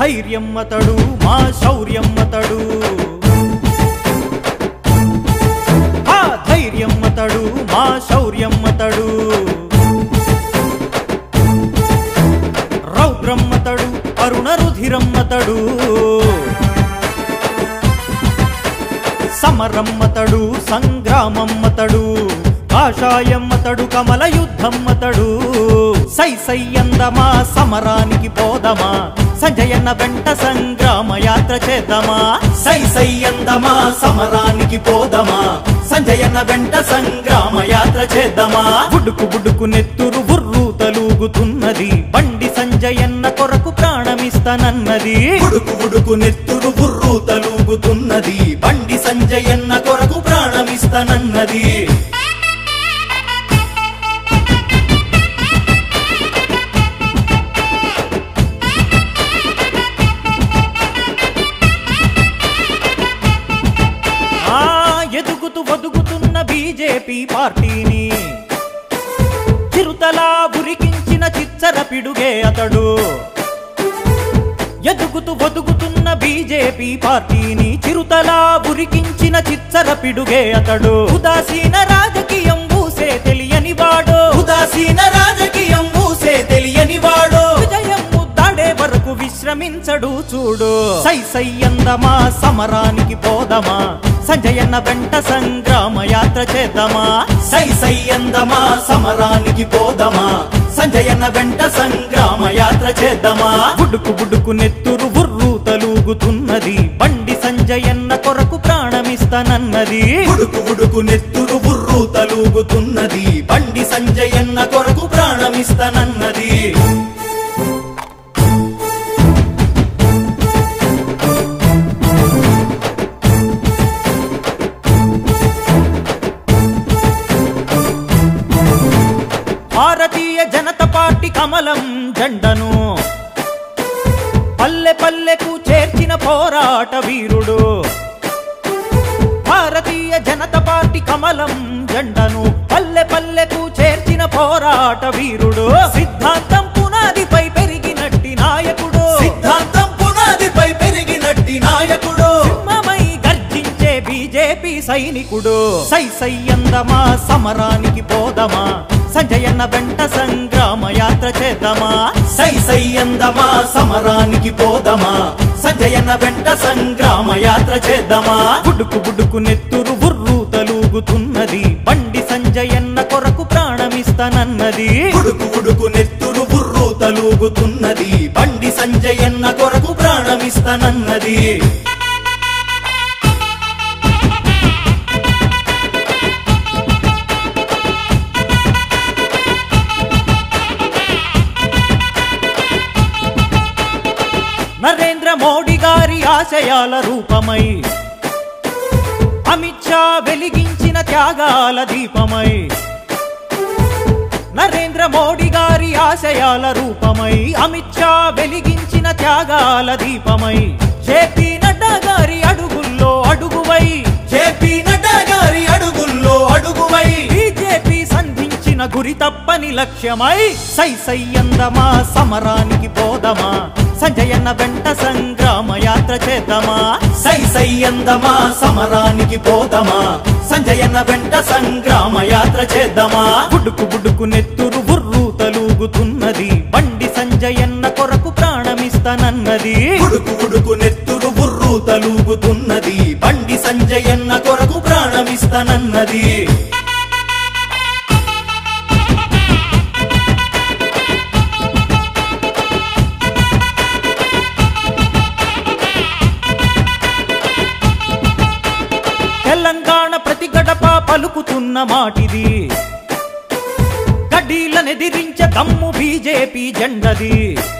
ధైర్యం అతడు మా శౌర్యం అతడు ఆ ధైర్యం అతడు మా శౌర్యం అతడు రౌద్రమ్మతడు అరుణ రుధిరమ్మతడు సమరమ్మతడు సంగ్రామమ్మతడు కాషాయమ్మతడు కమల యుద్ధమ్మతడు సై సై అందమా సమరానికి పోదమా సంజయన్న వెంట సంగ్రామ యాత్ర చేద్దామా సై సై అందమా సమరానికి పోదమా సంజయన్న వెంట సంగ్రామ యాత్ర చేద్దామా బుడుకు బుడుకు నెత్తురు బుర్రు తలూగుతున్నది బండి సంజయన్న కొరకు ప్రాణమిస్తానన్నది ఉడుకు ఉడుకు నెత్తురు బుర్రు తలూగుతున్నది బండి సంజయన్న కొరకు ప్రాణమిస్తానన్నది ఆ ఎదుగుతూ ఒదుగుతున్న బీజేపీ పార్టీని చిరుతలా ఉరికించిన చిచ్చర పిడుగే అతడు ఎదుగుతూ ఒదుగుతున్న బీజేపీ పార్టీని చిరుతలా ఉరికించిన చిచ్చర పిడుగే అతడు ఉదాసీన రాజకీయం ఊసే తెలియని వాడు ఉదాసీన రాజకీయం ఊసే తెలియని వాడు విజయం ముద్దాడే వరకు విశ్రమించడు చూడు సై సై అందమా సమరానికి పోదమా సంజయన్న వెంట సంగ్రామ యాత్ర చేద్దామా సై సై అందమా సమరానికి పోదమా సంజయన్న వెంట సంగ్రామ యాత్ర చేద్దామా బుడుకు బుడుకు నెత్తురు బుర్రు తలూగుతున్నది బండి సంజయన్న కొరకు ప్రాణమిస్తానన్నది ఉడుకు ఉడుకు నెత్తురు బుర్రు తలూగుతున్నది బండి సంజయన్న కొరకు ప్రాణమిస్తానన్నది భారతీయ జనతా పార్టీ కమలం జెండను పల్లె పల్లెకు చేర్చిన పోరాట వీరుడు భారతీయ జనతా పార్టీ కమలం జెండను పల్లె పల్లెకు చేర్చిన పోరాట వీరుడు సిద్ధాంతం పునాదిపై పెరిగినట్టి నాయకుడు సిద్ధాంతం పునాదిపై పెరిగినట్టి నాయకుడు సింహమై గర్జించే బీజేపీ సైనికుడు సై సై అందమా సమరానికి పోదమా సంజయన్న వెంట సంగ్రామ యాత్ర చేద్దామా సై సై అందమా సమరానికి పోదమా సంజయన్న వెంట సంగ్రామ యాత్ర చేద్దామా బుడుకు బుడుకు నెత్తురు బుర్రు తలూగుతున్నది బండి సంజయన్న కొరకు ప్రాణమిస్తానన్నది ఉడుకు ఉడుకు నెత్తురు బుర్రు తలూగుతున్నది బండి సంజయన్న కొరకు ప్రాణమిస్తానన్నది నరేంద్ర మోడీ గారి ఆశయాల రూపమై అమిత్ షా వెలిగించిన త్యాగాల దీపమై నరేంద్ర మోడీ గారి ఆశయాల రూపమై అమిత్ షా వెలిగించిన త్యాగాల దీపమై జేపీ నడ్డా గారి అడుగుల్లో అడుగువై జేపీ నడ్డా గారి అడుగుల్లో అడుగువై బీజేపీ సంధించిన గురి తప్పని లక్ష్యమై సై సై అందమా సమరానికి పోదమా సంజయన్న వెంట సంగ్రామ యాత్ర చేద్దామా సై సై అందమా సమరానికి పోదమా సంజయన్న వెంట సంగ్రామ యాత్ర చేద్దామా బుడుకు బుడుకు నెత్తురు బుర్రు తలూగుతున్నది బండి సంజయన్న కొరకు ప్రాణమిస్తానన్నది ఉడుకు ఉడుకు నెత్తురు బుర్రు తలూగుతున్నది బండి సంజయన్న కొరకు ప్రాణమిస్తానన్నది తెలంగాణ ప్రతి గడప పలుకుతున్న మాటిది గడ్డీలనెదిరించే దమ్ము బీజేపీ జెండది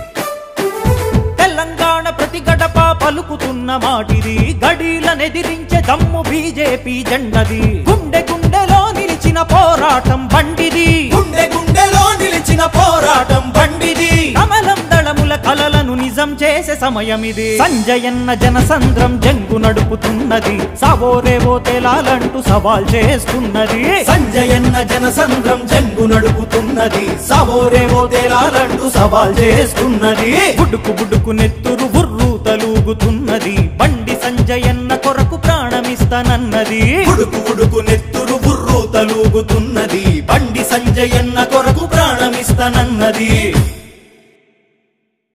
తెలంగాణ ప్రతి గడప పలుకుతున్న మాటిది గడీలనెదిరించే దమ్ము బీజేపీ జెండది గుండె గుండెలో నిలిచిన పోరాటం బండిది గుండె గుండెలో నిలిచిన పోరాటం బండిది కమలం దళముల కలలను నిజం చేసే సమయమిది సంజయన్న జనసంద్రం జంగు నడుపుతున్నది సవోరేవో తేలాలంటూ సవాల్ చేస్తున్నది సంజయన్న జనసంద్రం జంగు నడుపుతున్నది సవోరేవో తేలాలంటూ సవాల్ చేస్తున్నది బుడుకు బుడుకు నెత్తురు బుర్రు సంజయన్న కొరకు ప్రాణమిస్తానన్నది ఉడుకు ఉడుకు నెత్తురు బుర్రు తలూగుతున్నది బండి సంజయన్న కొరకు ప్రాణమిస్తానన్నది